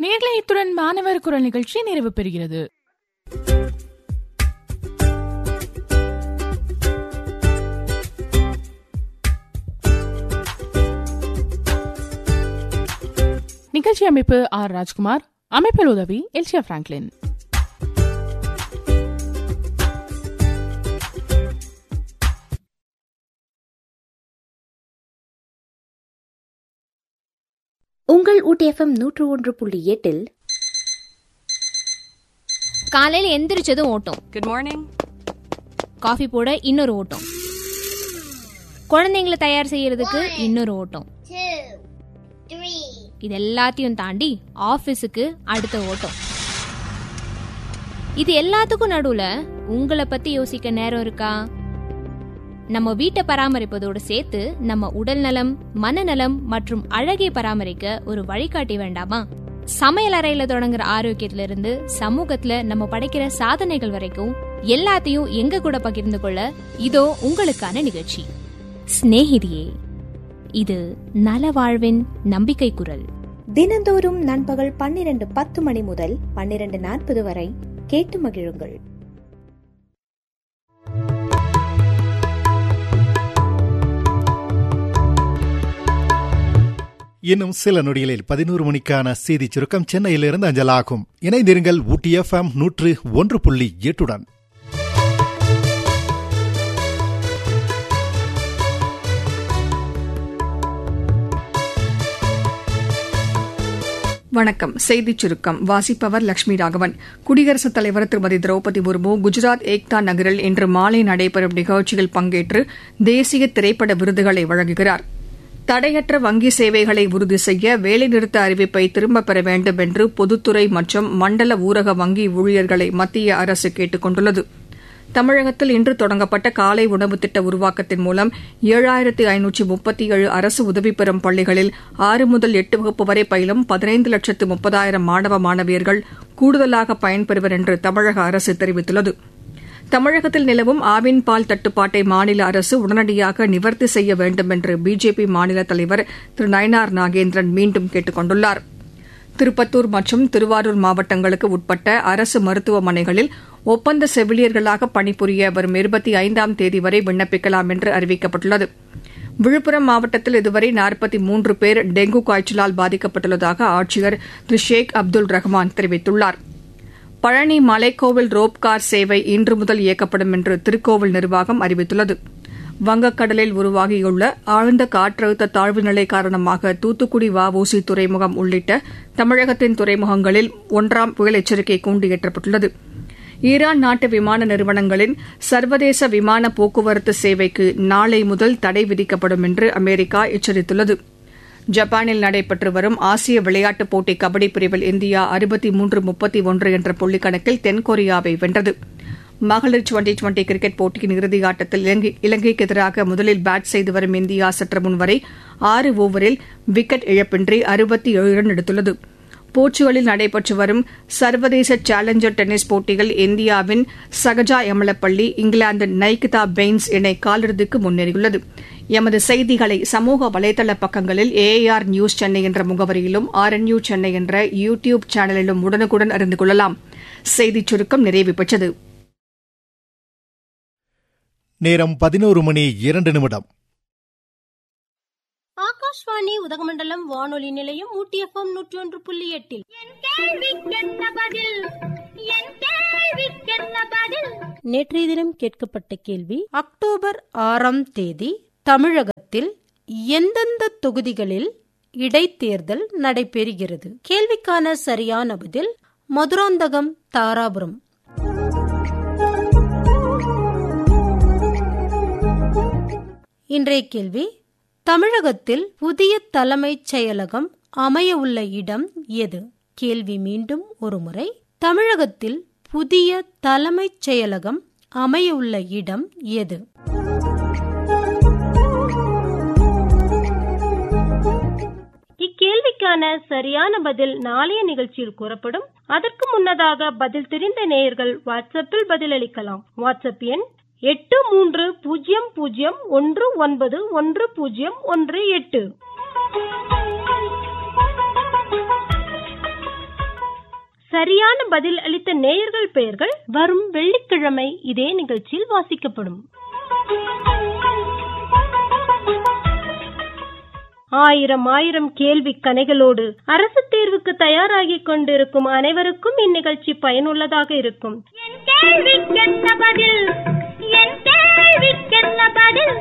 நேர்களை இத்துடன் மாணவர் குரல் நிகழ்ச்சி நிறைவு பெறுகிறது நிகழ்ச்சி அமைப்பு ஆர் ராஜ்குமார் அமைப்பில் உதவி எல்சியா பிராங்க்லின் உங்கள் ஊட்டி எஃப்எம் நூற்று ஒன்று புள்ளி எட்டில் காலையில எந்திரிச்சதும் ஓட்டம் Good morning. காஃபி போட இன்னொரு ஓட்டம் குழந்தைங்களை தயார் செய்யறதுக்கு இன்னொரு ஓட்டம் இது எல்லாத்தையும் தாண்டி ஆபீஸுக்கு அடுத்த ஓட்டம் இது எல்லாத்துக்கும் நடுவுல உங்களை பத்தி யோசிக்க நேரம் இருக்கா நம்ம வீட்டை பராமரிப்பதோடு சேர்த்து நம்ம உடல் நலம் மனநலம் மற்றும் அழகை பராமரிக்க ஒரு வழிகாட்டி வேண்டாமா சமையல் அறையில தொடங்குற ஆரோக்கியத்துல இருந்து சமூகத்துல நம்ம படைக்கிற சாதனைகள் வரைக்கும் எல்லாத்தையும் எங்க கூட பகிர்ந்து கொள்ள இதோ உங்களுக்கான நிகழ்ச்சி சிநேகிதியே இது நல வாழ்வின் நம்பிக்கை குரல் தினந்தோறும் நண்பகல் பன்னிரண்டு பத்து மணி முதல் பன்னிரண்டு நாற்பது வரை கேட்டு மகிழுங்கள் இன்னும் சில நொடிகளில் பதினோரு மணிக்கான செய்தி சுருக்கம் சென்னையிலிருந்து அஞ்சலாகும் இணைந்திருங்கள் ஊட்டி எஃப்எம் நூற்று ஒன்று புள்ளி எட்டுடன் வணக்கம் செய்திச் சுருக்கம் வாசிப்பவர் லட்சுமி ராகவன் குடியரசுத் தலைவர் திருமதி திரௌபதி முர்மு குஜராத் ஏக்தா நகரில் இன்று மாலை நடைபெறும் நிகழ்ச்சியில் பங்கேற்று தேசிய திரைப்பட விருதுகளை வழங்குகிறார் தடையற்ற வங்கி சேவைகளை உறுதி செய்ய வேலைநிறுத்த அறிவிப்பை திரும்பப் பெற வேண்டும் என்று பொதுத்துறை மற்றும் மண்டல ஊரக வங்கி ஊழியர்களை மத்திய அரசு கேட்டுக் கொண்டுள்ளது தமிழகத்தில் இன்று தொடங்கப்பட்ட காலை உணவு திட்ட உருவாக்கத்தின் மூலம் ஏழாயிரத்து ஐநூற்று முப்பத்தி ஏழு அரசு உதவி பெறும் பள்ளிகளில் ஆறு முதல் எட்டு வகுப்பு வரை பயிலும் பதினைந்து லட்சத்து முப்பதாயிரம் மாணவ மாணவியர்கள் கூடுதலாக பயன்பெறுவர் என்று தமிழக அரசு தெரிவித்துள்ளது தமிழகத்தில் நிலவும் ஆவின் பால் தட்டுப்பாட்டை மாநில அரசு உடனடியாக நிவர்த்தி செய்ய வேண்டும் என்று பிஜேபி மாநில தலைவர் திரு நயனார் நாகேந்திரன் மீண்டும் கேட்டுக் கொண்டுள்ளாா் திருப்பத்தூர் மற்றும் திருவாரூர் மாவட்டங்களுக்கு உட்பட்ட அரசு மருத்துவமனைகளில் ஒப்பந்த செவிலியர்களாக பணிபுரிய வரும் இருபத்தி ஐந்தாம் தேதி வரை விண்ணப்பிக்கலாம் என்று அறிவிக்கப்பட்டுள்ளது விழுப்புரம் மாவட்டத்தில் இதுவரை நாற்பத்தி மூன்று பேர் டெங்கு காய்ச்சலால் பாதிக்கப்பட்டுள்ளதாக ஆட்சியர் திரு ஷேக் அப்துல் ரஹ்மான் தெரிவித்துள்ளார் பழனி மலைக்கோவில் ரோப்கார் சேவை இன்று முதல் இயக்கப்படும் என்று திருக்கோவில் நிர்வாகம் அறிவித்துள்ளது வங்கக்கடலில் உருவாகியுள்ள ஆழ்ந்த காற்றழுத்த தாழ்வு நிலை காரணமாக தூத்துக்குடி வஉசி துறைமுகம் உள்ளிட்ட தமிழகத்தின் துறைமுகங்களில் ஒன்றாம் புயல் எச்சரிக்கை கூண்டு ஏற்றப்பட்டுள்ளது ஈரான் நாட்டு விமான நிறுவனங்களின் சர்வதேச விமான போக்குவரத்து சேவைக்கு நாளை முதல் தடை விதிக்கப்படும் என்று அமெரிக்கா எச்சரித்துள்ளது ஜப்பானில் நடைபெற்று வரும் ஆசிய விளையாட்டுப் போட்டி கபடி பிரிவில் இந்தியா அறுபத்தி மூன்று முப்பத்தி ஒன்று என்ற புள்ளிக்கணக்கில் தென்கொரியாவை வென்றது மகளிர் டுவெண்டி டுவெண்டி கிரிக்கெட் போட்டியின் இறுதி ஆட்டத்தில் இலங்கைக்கு எதிராக முதலில் பேட் செய்து வரும் இந்தியா சற்று முன் வரை ஆறு ஓவரில் விக்கெட் இழப்பின்றி அறுபத்தி ஏழு ரன் எடுத்துள்ளது போர்ச்சுகலில் நடைபெற்று வரும் சர்வதேச சேலஞ்சர் டென்னிஸ் போட்டியில் இந்தியாவின் சகஜா எமலப்பள்ளி இங்கிலாந்தின் நைகிதா பெயின்ஸ் இணை காலிறுதிக்கு முன்னேறியுள்ளது எமது செய்திகளை சமூக வலைதள பக்கங்களில் ஏஆர் நியூஸ் சென்னை என்ற முகவரியிலும் ஆர் என் யூ சென்னை என்ற யூ டியூப் சேனலிலும் உடனுக்குடன் அறிந்து கொள்ளலாம் செய்திச் சுருக்கம் நிறைவு பெற்றது நேரம் பதினோரு மணி இரண்டு நிமிடம் ஆகாஷ்வாணி உதகமண்டலம் வானொலி நிலையம் ஊட்டி எஃப்எம் நூற்றி ஒன்று புள்ளி எட்டில் நேற்றைய தினம் கேட்கப்பட்ட கேள்வி அக்டோபர் ஆறாம் தேதி தமிழகத்தில் எந்தெந்த தொகுதிகளில் இடைத்தேர்தல் நடைபெறுகிறது கேள்விக்கான சரியான பதில் மதுராந்தகம் தாராபுரம் இன்றைய கேள்வி தமிழகத்தில் புதிய தலைமைச் செயலகம் அமைய உள்ள இடம் எது கேள்வி மீண்டும் ஒருமுறை தமிழகத்தில் புதிய தலைமைச் செயலகம் அமைய உள்ள இடம் எது இக்கேள்விக்கான சரியான பதில் நாளைய நிகழ்ச்சியில் கூறப்படும் அதற்கு முன்னதாக பதில் தெரிந்த நேயர்கள் வாட்ஸ்அப்பில் பதிலளிக்கலாம் வாட்ஸ்அப் எண் எட்டு மூன்று பூஜ்ஜியம் பூஜ்ஜியம் ஒன்று ஒன்பது ஒன்று பூஜ்ஜியம் ஒன்று எட்டு சரியான பதில் அளித்த நேயர்கள் பெயர்கள் வரும் வெள்ளிக்கிழமை இதே நிகழ்ச்சியில் வாசிக்கப்படும் ஆயிரம் ஆயிரம் கேள்வி கணைகளோடு அரசு தேர்வுக்கு தயாராகிக் கொண்டிருக்கும் அனைவருக்கும் இந்நிகழ்ச்சி பயனுள்ளதாக இருக்கும் என் கேள்விக்கென்ன பதில் என் கேள்விக்கென்ன பதில்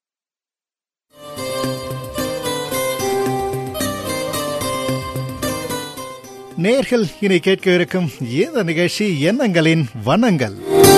நேர்கள் இனி கேட்க இருக்கும் இந்த நிகழ்ச்சி எண்ணங்களின் வண்ணங்கள்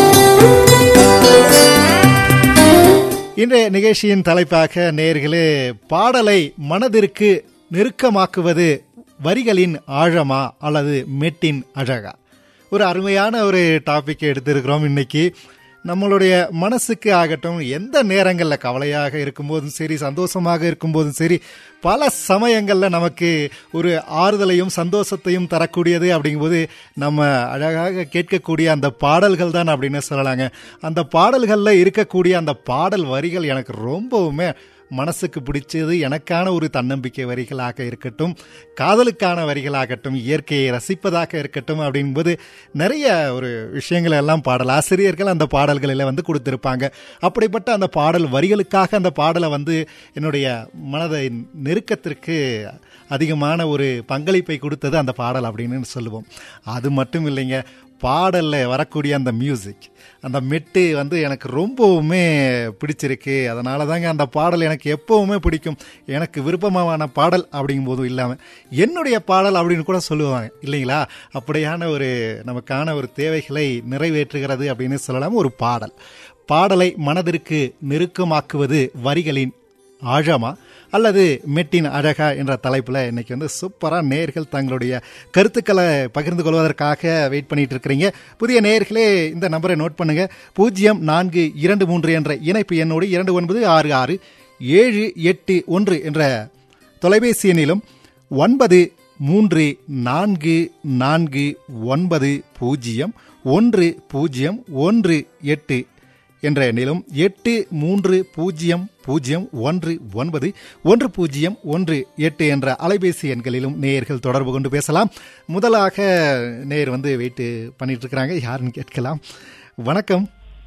இன்றைய நிகழ்ச்சியின் தலைப்பாக நேர்களே பாடலை மனதிற்கு நெருக்கமாக்குவது வரிகளின் ஆழமா அல்லது மெட்டின் அழகா ஒரு அருமையான ஒரு டாபிக் எடுத்திருக்கிறோம் இன்னைக்கு நம்மளுடைய மனசுக்கு ஆகட்டும் எந்த நேரங்களில் கவலையாக இருக்கும்போதும் சரி சந்தோஷமாக இருக்கும்போதும் சரி பல சமயங்களில் நமக்கு ஒரு ஆறுதலையும் சந்தோஷத்தையும் தரக்கூடியது அப்படிங்கும்போது நம்ம அழகாக கேட்கக்கூடிய அந்த பாடல்கள் தான் அப்படின்னு சொல்லலாங்க அந்த பாடல்களில் இருக்கக்கூடிய அந்த பாடல் வரிகள் எனக்கு ரொம்பவுமே மனசுக்கு பிடிச்சது எனக்கான ஒரு தன்னம்பிக்கை வரிகளாக இருக்கட்டும் காதலுக்கான வரிகளாகட்டும் இயற்கையை ரசிப்பதாக இருக்கட்டும் அப்படின்போது நிறைய ஒரு விஷயங்கள் எல்லாம் பாடல் ஆசிரியர்கள் அந்த பாடல்களில் வந்து கொடுத்துருப்பாங்க அப்படிப்பட்ட அந்த பாடல் வரிகளுக்காக அந்த பாடலை வந்து என்னுடைய மனதை நெருக்கத்திற்கு அதிகமான ஒரு பங்களிப்பை கொடுத்தது அந்த பாடல் அப்படின்னு சொல்லுவோம் அது மட்டும் இல்லைங்க பாடலில் வரக்கூடிய அந்த மியூசிக் அந்த மெட்டு வந்து எனக்கு ரொம்பவுமே பிடிச்சிருக்கு அதனால தாங்க அந்த பாடல் எனக்கு எப்போவுமே பிடிக்கும் எனக்கு விருப்பமான பாடல் அப்படிங்கும் போதும் இல்லாமல் என்னுடைய பாடல் அப்படின்னு கூட சொல்லுவாங்க இல்லைங்களா அப்படியான ஒரு நமக்கான ஒரு தேவைகளை நிறைவேற்றுகிறது அப்படின்னு சொல்லலாம் ஒரு பாடல் பாடலை மனதிற்கு நெருக்கமாக்குவது வரிகளின் ஆழமா அல்லது மெட்டின் அழகா என்ற தலைப்பில் இன்னைக்கு வந்து சூப்பராக நேர்கள் தங்களுடைய கருத்துக்களை பகிர்ந்து கொள்வதற்காக வெயிட் பண்ணிட்டு இருக்கிறீங்க புதிய நேர்களே இந்த நம்பரை நோட் பண்ணுங்க பூஜ்ஜியம் நான்கு இரண்டு மூன்று என்ற இணைப்பு எண்ணோடு இரண்டு ஒன்பது ஆறு ஆறு ஏழு எட்டு ஒன்று என்ற தொலைபேசி எண்ணிலும் ஒன்பது மூன்று நான்கு நான்கு ஒன்பது பூஜ்ஜியம் ஒன்று பூஜ்ஜியம் ஒன்று எட்டு என்ற எண்ணிலும் எட்டு மூன்று பூஜ்ஜியம் பூஜ்ஜியம் ஒன்று ஒன்பது ஒன்று பூஜ்ஜியம் ஒன்று எட்டு என்ற அலைபேசி எண்களிலும் நேயர்கள் தொடர்பு கொண்டு பேசலாம் முதலாக நேயர் வந்து வெயிட் பண்ணிட்டு இருக்கிறாங்க யாருன்னு கேட்கலாம் வணக்கம்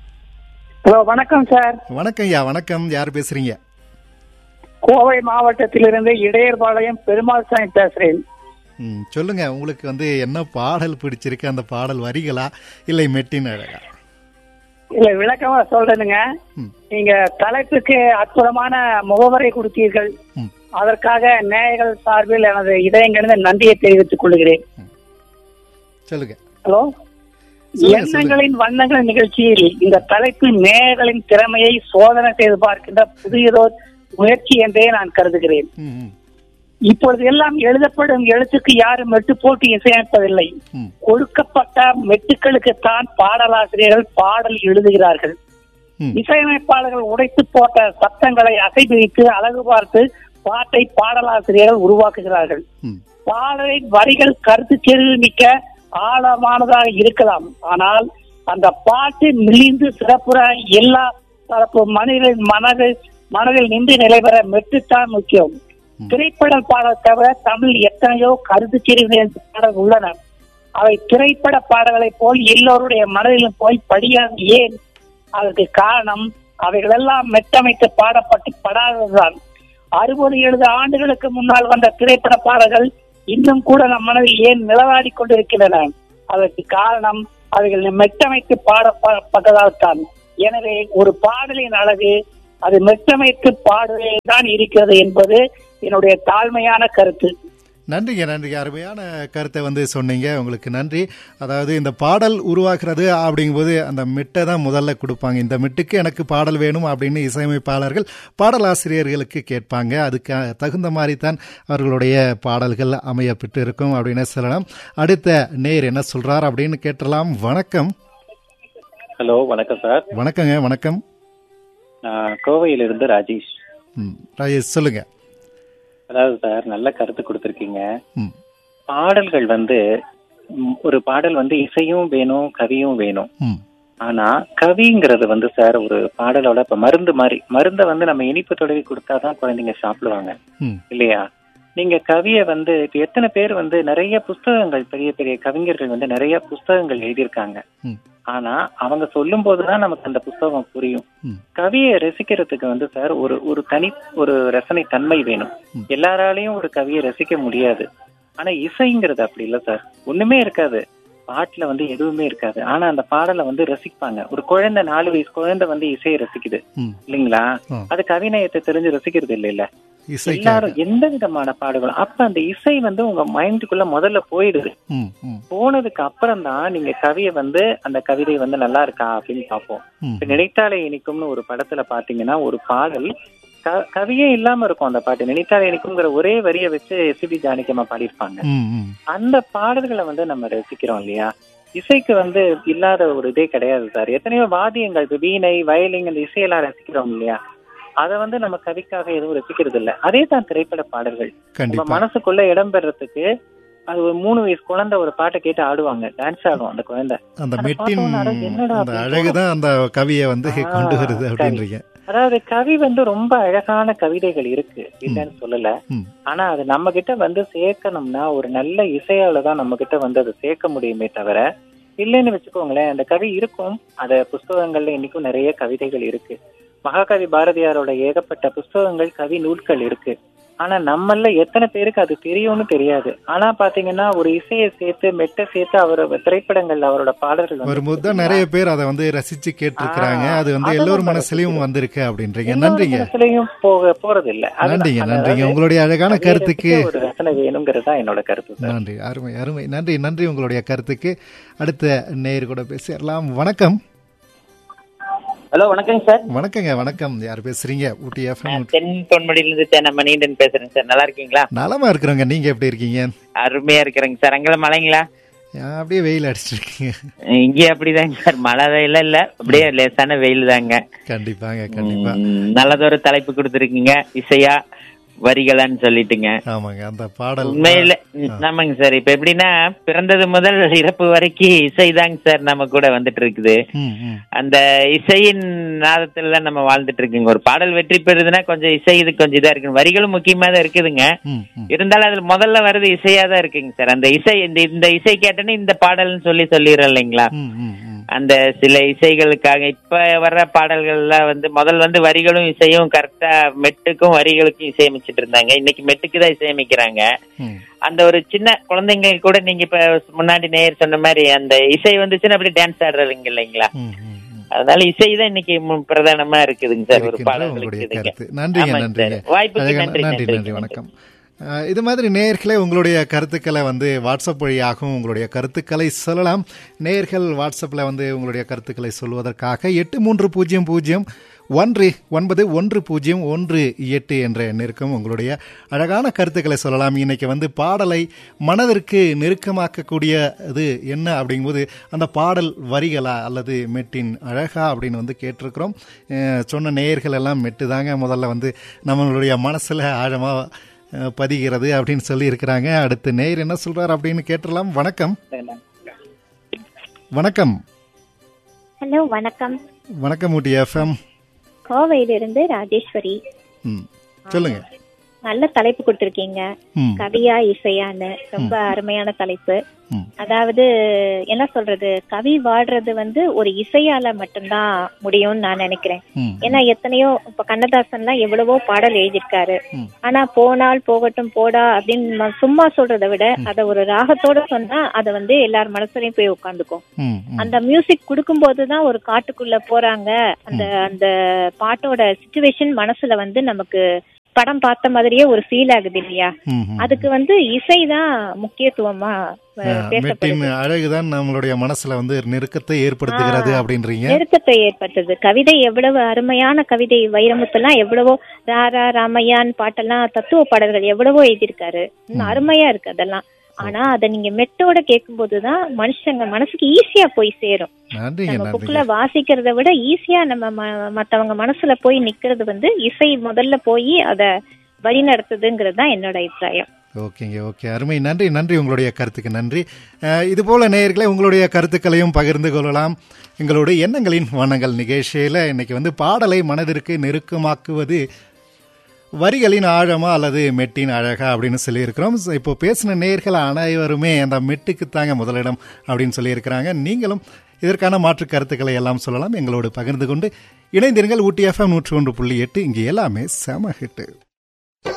ஹலோ வணக்கம் சார் வணக்கம் ஐயா வணக்கம் யார் பேசுறீங்க கோவை மாவட்டத்திலிருந்து இடையர்பாளையம் பெருமாள் சாமி பேசுறேன் ம், சொல்லுங்க உங்களுக்கு வந்து என்ன பாடல் பிடிச்சிருக்கு அந்த பாடல் வரிகளா இல்லை மெட்டின் அழகா இல்ல விளக்கமா சொல்றேனுங்க ம். நீங்க தலைப்புக்கு அற்புதமான முகவரை கொடுத்தீர்கள் ம். அதற்காக நேயர்கள் சார்பில் எனது இதயங்கிழந்த நன்றியை தெரிவித்துக் கொள்கிறேன் சொல்லுங்க ஹலோ சொல்லுங்க, எண்ணங்களின் வண்ணங்கள் நிகழ்ச்சியில் இந்த தலைப்பு நேயர்களின் திறமையை சோதனை செய்து பார்க்கின்ற புதியதோர் முயற்சி என்றே நான் கருதுகிறேன் ம், ம், இப்பொழுது எல்லாம் எழுதப்படும் எழுத்துக்கு யாரும் மெட்டு போட்டு இசையமைப்பதில்லை ம். கொடுக்கப்பட்ட மெட்டுக்களுக்குத்தான் பாடலாசிரியர்கள் பாடல் எழுதுகிறார்கள் ம். இசையமைப்பாளர்கள் உடைத்து போட்ட சத்தங்களை அசைபிடித்து அழகு பார்த்து பாட்டை பாடலாசிரியர்கள் உருவாக்குகிறார்கள் ம். பாடலின் வரிகள் கருத்து செறிவு மிக்க ஆழமானதாக இருக்கலாம் ஆனால் அந்த பாட்டு மிளிந்து சிறப்புற எல்லா தரப்பு மனிதனின் மனது மனதில் நின்று நிலைபெற மெட்டுத்தான் முக்கியம் திரைப்பட பாடல் தவிர தமிழ் எத்தனையோ கருத்து செறிவு பாடல் உள்ளன அவை திரைப்பட பாடல்களைப் போல் எல்லோருடைய மனதிலும் போய் படியாது ஏன் அதற்கு காரணம் அவைகளெல்லாம் மெட்டமைத்து பாடப்பட்டு படாததுதான் அறுபது எழுபது ஆண்டுகளுக்கு முன்னால் வந்த திரைப்பட பாடல்கள் இன்னும் கூட நம் மனதில் ஏன் நிலவாடி கொண்டிருக்கின்றன அதற்கு காரணம் அவைகள் மெட்டமைத்து பாடப்பட்டதால் தான் எனவே ஒரு பாடலின் அழகு அது மெட்டமைத்து பாடுவதில் தான் இருக்கிறது என்பது என்னுடைய தாழ்மையான கருத்து நன்றிங்க நன்றிங்க அருமையான கருத்தை வந்து சொன்னீங்க உங்களுக்கு நன்றி அதாவது இந்த பாடல் உருவாக்குறது அப்படிங்கும்போது அந்த மெட்டை தான் முதல்ல கொடுப்பாங்க இந்த மெட்டுக்கு எனக்கு பாடல் வேணும் அப்படின்னு இசையமைப்பாளர்கள் பாடலாசிரியர்களுக்கு கேட்பாங்க அதுக்கு தகுந்த மாதிரி தான் அவர்களுடைய பாடல்கள் அமையப்பட்டு இருக்கும் அப்படின்னு சொல்லலாம் அடுத்த நேர் என்ன சொல்றார் அப்படின்னு கேட்டலாம் வணக்கம் ஹலோ வணக்கம் சார் வணக்கங்க வணக்கம் நான் கோவையிலிருந்து ராஜேஷ் ம், ராஜேஷ் சொல்லுங்க அதாவது சார் நல்ல கருத்து கொடுத்துருக்கீங்க ம், பாடல்கள் வந்து ம், ஒரு பாடல் வந்து இசையும் வேணும் கவியும் வேணும் ம், ஆனா கவிங்கிறது வந்து சார் ஒரு பாடலோட இப்ப மருந்து மாதிரி மருந்தை வந்து நம்ம இனிப்பு தொடவி கொடுத்தாதான் குழந்தைங்க சாப்பிடுவாங்க ம், இல்லையா நீங்க கவியை வந்து இப்ப எத்தனை பேர் வந்து நிறைய புஸ்தகங்கள் பெரிய பெரிய கவிஞர்கள் வந்து நிறைய புஸ்தகங்கள் எழுதியிருக்காங்க ம். ஆனா அவங்க சொல்லும் போதுதான் நமக்கு அந்த புஸ்தகம் புரியும் ம். கவியை ரசிக்கிறதுக்கு வந்து சார் ஒரு ஒரு தனி ஒரு ரசனை தன்மை வேணும் ம். எல்லாராலையும் ஒரு கவியை ரசிக்க முடியாது ஆனா இசைங்கிறது அப்படி இல்ல சார் ஒண்ணுமே இருக்காது பாட்டுல வந்து எதுவுமே இருக்காது ஆனா அந்த பாடலை வந்து ரசிப்பாங்க ஒரு குழந்தை நாலு வயசு குழந்தை வந்து இசையை ரசிக்குது ம். இல்லைங்களா ஆ. அது கவிநயத்தை தெரிஞ்சு ரசிக்கிறது இல்ல இசைக்காக எல்லாரும் எந்த விதமான பாடுகளும் அப்ப அந்த இசை வந்து உங்க மைண்டுக்குள்ள முதல்ல போயிடுது ம், ம், போனதுக்கு அப்புறம் தான் நீங்க கவியை வந்து அந்த கவிதை வந்து நல்லா இருக்கா அப்படின்னு பார்ப்போம் ம். இப்ப நினைத்தாலே இனிக்கும்னு ஒரு படத்துல பாத்தீங்கன்னா ஒரு பாடல் க- கவியே இல்லாம இருக்கும் அந்த பாட்டு நினைத்தாலே இனிக்கும்ங்கிற ஒரே வரியை வச்சு எஸ்பி ஜானகியம்மா பாடியிருப்பாங்க ம், ம். அந்த பாடல்களை வந்து நம்ம ரசிக்கிறோம் இல்லையா இசைக்கு வந்து இல்லாத ஒரு இதே கிடையாது சார் எத்தனையோ வாத்தியங்கள் இப்ப வீணை வயலின் அந்த இசையெல்லாம் ரசிக்கிறோம் இல்லையா அதை வந்து நம்ம கவிக்காக எதுவும் ரசிக்கிறது இல்ல அதே தான் திரைப்பட பாடல்கள் நம்ம கண்டிப்பா மனசுக்குள்ள இடம் பெறறதுக்கு அது ஒரு மூணு வயசு குழந்தை ஒரு பாட்டை கேட்டு ஆடுவாங்க டான்ஸ் ஆடும் அந்த குழந்தை அந்த அதை மெட்டின் பார்த்தோம்னா, அட, என்னடா அந்த அப்படின்னு அழகுதான் அந்த கவியை வந்து ஆ, கொண்டு வருது கவி. அப்படின்றீங்க அதாவது கவி வந்து ரொம்ப அழகான கவிதைகள் இருக்கு இல்லைன்னு சொல்லல ம். ஆனா அது நம்ம கிட்ட வந்து சேர்க்கணும்னா ஒரு நல்ல இசையால தான் நம்ம கிட்ட வந்து அதை சேர்க்க முடியுமே தவிர இல்லைன்னு வச்சுக்கோங்களேன் அந்த கவி இருக்கும் அத புஸ்தகங்கள்ல இன்னைக்கும் நிறைய கவிதைகள் இருக்கு மகாகவி பாரதியாரோட ஏகப்பட்ட புஸ்தகங்கள் கவி நூல்கள் இருக்கு ஆனா நம்மள எத்தனை பேருக்கு அது தெரியும்னு தெரியாது ஆனா பாத்தீங்கன்னா ஒரு இசையை சேர்த்து மெட்ட சேர்த்து அவரோட திரைப்படங்கள் அவரோட பாடல்கள் வந்து வரும்போது தான் நிறைய பேர் அதை வந்து ரசிச்சு கேட்டிருக்கிறாங்க ஆ, அது வந்து அதுவும் எல்லோரும் பரவாயில்ல. மனசுலயும் வந்திருக்கு அப்படின்றீங்க எல்லார் நன்றிங்க மனசுலயும் போக போறது இல்ல அதுதான். நன்றிங்க அதாவது நன்றிங்க உங்களுடைய அழகான கவியை கருத்துக்கு ரசிக்க ஒரு ரசனை வேணுங்கிறது தான் என்னோட கருத்து சார் நன்றி அருமை அருமை நன்றி நன்றி உங்களுடைய கருத்துக்கு அடுத்த நேயர் கூட பேசிடலாம் வணக்கம் ஹலோ வணக்கங்க சார் வணக்கங்க வணக்கம் யார் பேசுறீங்க ஊட்டி எஃப்எம் தென் பொன்மடியிலிருந்து தே- நம்ம நீண்டன் பேசுறேங்க சார் நல்லா இருக்கீங்களா நலமா இருக்கிறோங்க நீங்க எப்படி இருக்கீங்க அருமையா இருக்கிறேங்க சார் அங்கெல்லாம் மழைங்களா ஆ, அப்படியே வெயில் அடிச்சிருக்கீங்க இங்கே அப்படிதாங்க சார் மழை வெயில் இல்ல அப்படியே லேசான வெயில் தாங்க கண்டிப்பாங்க கண்டிப்பா ம், நல்லதொரு தலைப்பு கொடுத்துருக்கீங்க இசையா வரிகளான்னு சொல்லிட்டுங்க ஆமாங்க அந்த பாடல் உண்மையில ம், ஆமாங்க சார் இப்ப எப்படின்னா பிறந்தது முதல் இறப்பு வரைக்கும் இசைதாங்க சார் நம்ம கூட வந்துட்டு இருக்குது ம், ம். அந்த இசையின் நாதத்துல தான் நம்ம வாழ்ந்துட்டு இருக்குங்க ஒரு பாடல் வெற்றி பெறுதுன்னா கொஞ்சம் இசை இது கொஞ்சம் இதா இருக்கு வரிகளும் முக்கியமா தான் இருக்குதுங்க ம், ம். இருந்தாலும் அதுல முதல்ல வர்றது இசையா தான் இருக்குங்க சார் அந்த இசை இந்த இந்த இசை கேட்டோன்னே இந்த பாடல்னு சொல்லி சொல்லிடுறோம் இல்லைங்களா ம், ம், ம். அந்த சில இசைகளுக்காக இப்ப வர்ற பாடல்கள்லாம் வந்து முதல் வந்து வரிகளும் இசையும் கரெக்டா மெட்டுக்கும் வரிகளுக்கும் இசையமைச்சிட்டு இருந்தாங்க இன்னைக்கு மெட்டுக்கு தான் இசையமைக்கிறாங்க ம். அந்த ஒரு சின்ன குழந்தைங்க கூட நீங்க இப்ப முன்னாடி நேயர் சொன்ன மாதிரி அந்த இசை வந்துச்சுன்னா அப்படியே டான்ஸ் ஆடுறதுங்க இல்லைங்களா ம், ம், ம். அதனால இசை தான் இன்னைக்கு மு- பிரதானமா இருக்குதுங்க சார் ஒரு இருக்கின்ற பாடல்களுக்கு உங்களுடைய இதுங்க. கருத்து நன்றிங்க ஆமாங்க நன்றிங்க சார். வாய்ப்புக்கு அழகான- நன்றி, நன்றி நன்றி, நன்றி வணக்கம் அஹ், இது மாதிரி நேயர்களே உங்களுடைய கருத்துக்களை வந்து வாட்ஸ்அப் வழியாகவும் உங்களுடைய கருத்துக்களை சொல்லலாம் நேயர்கள் வாட்ஸ்அப்பில் வந்து உங்களுடைய கருத்துக்களை சொல்வதற்காக எட்டு மூன்று பூஜ்ஜியம் பூஜ்ஜியம் ஒன்று ஒன்பது ஒன்று பூஜ்ஜியம் ஒன்று எட்டு என்ற எண்ணிற்கும் உங்களுடைய அழகான கருத்துக்களை சொல்லலாம் இன்னைக்கு வந்து பாடலை மனதிற்கு நெருக்கமாக்கக்கூடிய இது என்ன அப்படிங்கும்போது அந்த பாடல் வரிகளா அல்லது மெட்டின் அழகா அப்படின்னு வந்து கேட்டிருக்கிறோம் அஹ் சொன்ன நேயர்கள் எல்லாம் மெட்டு தாங்க முதல்ல வந்து நம்மளுடைய மனசில் ஆழமாக பதிகிறது அப்படின்னு சொல்லி இருக்கிறாங்க அடுத்து நேயர் என்ன சொல்றார் அப்படின்னு கேட்டுடலாம் வணக்கம் வணக்கம் ஹலோ வணக்கம் வணக்கம் ஊட்டி எஃப்எம் கோவையிலிருந்து ராஜேஸ்வரி ம் சொல்லுங்க நல்ல தலைப்பு கொடுத்திருக்கீங்க ம் கவியா இசையான்னு ரொம்ப அருமையான தலைப்பு ம். அதாவது என்ன சொல்றது கவி வாழ்றது வந்து ஒரு இசையால மட்டும்தான் முடியும்னு நான் நினைக்கிறேன் ம் ஏன்னா எத்தனையோ இப்ப கண்ணதாசன்லாம் எவ்வளவோ பாடல் எழுதியிருக்காரு ம். ஆனா போனால் போகட்டும் போடா அப்படின்னு ம- சும்மா சொல்றதை விட அத ஒரு ராகத்தோட சொன்னா அத வந்து எல்லார் மனசுலயும் போய் உட்காந்துக்கும் ம் ம் அந்த மியூசிக் கொடுக்கும்போது தான் ஒரு காட்டுக்குள்ள போறாங்க அந்த அந்த பாட்டோட சுச்சுவேஷன் மனசுல வந்து நமக்கு படம் பார்த்த மாதிரியே ஒரு ஃபீல் ஆகுது இல்லையா ம், ம். அதுக்கு வந்து இசைதான் முக்கியத்துவமா அஹ், அஹ், மெட்டின் பேசப்படுது அழகுதான் நம்மளுடைய மனசுல வந்து நெருக்கத்தை ஏற்படுத்துகிறது ஆ. அப்படின்றீங்க நெருக்கத்தை ஏற்பட்டது கவிதை எவ்வளவு அருமையான கவிதை வைரமுத்தெல்லாம் எவ்வளவோ ராரா ராமையான் பாட்டெல்லாம் தத்துவ பாடல்கள் எவ்வளவோ எழுதியிருக்காரு இன்னும் அருமையா இருக்கு அதெல்லாம் ஆனா அத நீங்க மெட்டோட கேட்கும்போதுதான் மனுஷங்க மனசுக்கு ஈஸியா போய் சேரும் நன்றிங்க நம்ம புக்ல நன்றிங்க வாசிக்கிறத விட ஈஸியா நம்ம ம- மத்தவங்க மனசுல போய் நிக்கிறது வந்து இசை முதல்ல போய் அத வழி நடத்துதுங்கிறது தான் என்னோட அபிப்பிராயம் ஓகேங்க ஓகே அருமை நன்றி நன்றி உங்களுடைய கருத்துக்கு நன்றி அஹ், இது போல நேயர்களே உங்களுடைய கருத்துக்களையும் பகிர்ந்து கொள்ளலாம் எங்களுடைய எண்ணங்களின் வண்ணங்கள் நிகழ்ச்சியில் இன்னைக்கு வந்து பாடலை மனதிற்கு நெருக்கமாக்குவது வரிகளின் ஆழமா அல்லது மெட்டின் அழகா அப்படின்னு சொல்லியிருக்கிறோம் So, இப்போ பேசின நேர்கள் அனைவருமே அந்த மெட்டுக்கு தாங்க முதலிடம் அப்படின்னு சொல்லியிருக்கிறாங்க நீங்களும் இதற்கான மாற்று கருத்துக்களை எல்லாம் சொல்லலாம் எங்களோடு பகிர்ந்து கொண்டு இணைந்திருங்கள் ஊட்டி எஃப்எம் நூற்றி ஒன்று புள்ளி எட்டு இங்கே எல்லாமே செம ஹிட்டு